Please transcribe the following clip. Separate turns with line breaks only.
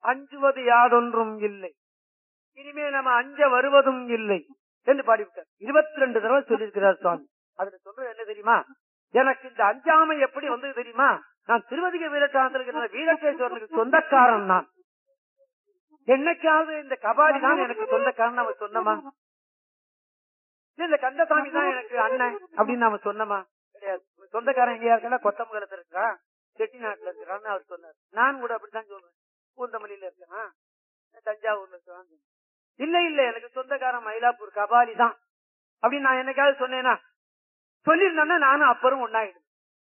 அஞ்சுவது யாதொன்றும் இல்லை இனிமே நம்ம அஞ்ச வருவதும் இல்லை என்று பாடிவிட்டார் இருபத்தி ரெண்டு தடவை சொல்லியிருக்கிறார் சுவாமி அதுல சொல்றது என்ன தெரியுமா எனக்கு இந்த அஞ்சாமை எப்படி வந்தது தெரியுமா நான் திருவதிக வீரட்டானத்தில் இருக்கிற வீரகேஸ்வரனுக்கு சொந்தக்காரன் நான் என்னைக்காவது இந்த கபாடி தான் எனக்கு சொந்தக்காரன் நம்ம சொன்னமா இல்ல இந்த கந்தசாமி தான் எனக்கு அண்ணன் அப்படின்னு நாம சொன்னமா கிடையாது சொந்தக்காரன் எங்கேயா இருக்கா கொத்தமங்கலத்துல இருக்கிறான் செட்டிநாட்டுல இருக்கிறான்னு அவர் சொன்னார் நான் கூட அப்படித்தான் சொல்றேன் பூந்தமல்லியில இருக்கிறான் தஞ்சாவூர்ல இருக்கிறான் இல்ல இல்ல எனக்கு சொந்தக்காரன் மயிலாப்பூர் கபாலி தான் அப்படின்னு நான் என்னைக்காவது சொன்னேனா சொல்லியிருந்தேன்னா நானும் அப்பரும் ஒன்னாயிடும்